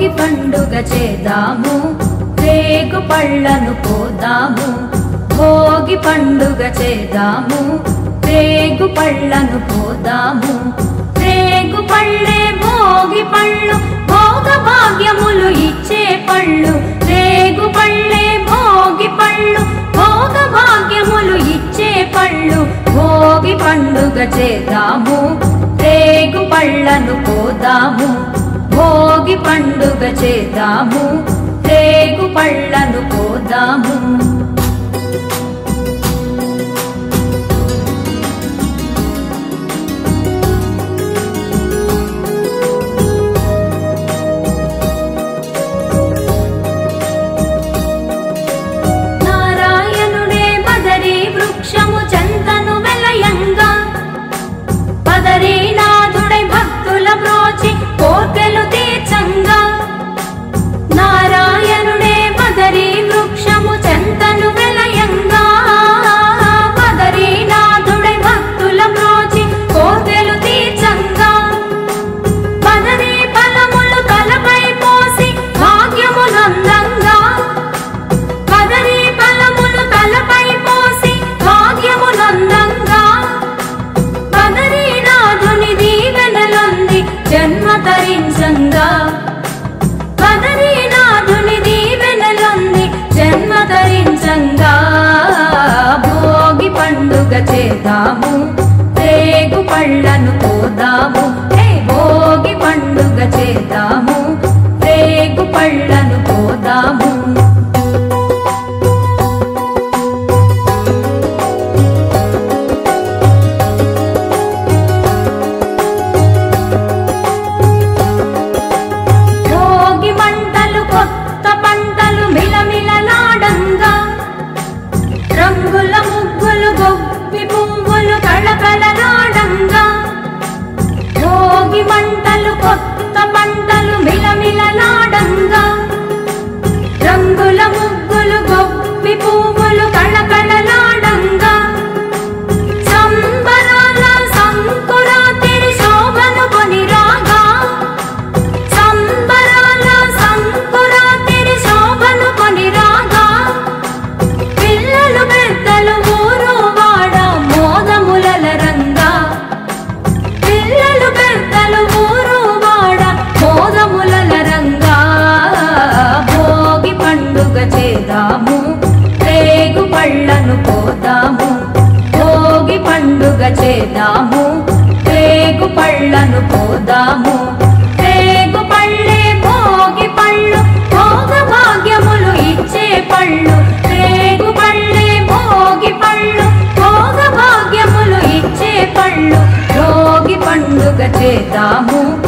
భోగి పండుగ చేద్దాము రేగు పళ్ళను పోదాము భోగి పండుగ చేద్దాము రేగు పళ్ళను పోదాము రేగు పళ్ళే భోగి పళ్ళు భోగ భాగ్యములు ఇచ్చే పళ్ళు రేగు పళ్ళే భోగి పళ్ళు భోగ భాగ్యములు ఇచ్చే పళ్ళు భోగి పండుగ చేద్దాము రేగు పళ్ళను పోదాము భోగి పండుగ చేద్దాము రేగు పళ్ళను పోదాము నారాయణుడే బదరీ వృక్షము చెంతను వెలయంగా బదరీనాథుడై భక్తుల బ్రోచి కోర్కెలు తీర్చంగా నారాయణుడే బదరీ వృక్షము చెంతను వెలయంగా బదరీనాథుడై భక్తుల బ్రోచి కోర్కెలు తీర్చంగా బదరీ ఫలములు తలపై పోసి భాగ్యమునందంగా కదరి ఫలములు తలపై పోసి భాగ్యమునందంగా కదరీనాథుని దీవెనలొంది జన్మ తరించంగా కదరీనాథుని దీవెనలొంది జన్మ తరించంగా భోగి పండుగ చేద్దాము రేగు పళ్ళను పోదాము హే భోగి పండుగ చేద్దాము రేగు పళ్ళను పోదాము భోగి మంటలు కొత్త పంటలు మిలమిలలాడంగా రంగుల ముగ్గులు గొప్పి పువ్వులు కళకళలాడంగా భోగి మంటలు కొత్త పంటలు మిలమిలలాడంగా రంగుల ముగ్గులు గొప్పి పువ్వులు కళకళలాడంగా సంబరాల సంకురాతిరి శోభను కొని రాగా సంబరాల సంకురాతిరి శోభను కొని రాగా పిల్లలు పెద్దలు ఊరు వాడ మోదములల రంగా పిల్లలు పెద్దలు ఊరు వాడ మోదములల రంగా భోగి పండుగ చేద్దాము రేగు పళ్ళను పోదాము భోగి పండుగ చేద్దాము రేగు పళ్ళను పోదాము రేగు పళ్ళే భోగి పళ్ళు భోగ భాగ్యములు ఇచ్చే పళ్ళు రేగు పళ్ళే భోగి పళ్ళు భోగ భాగ్యములు ఇచ్చే పళ్ళు భోగి పండుగ చేద్దాము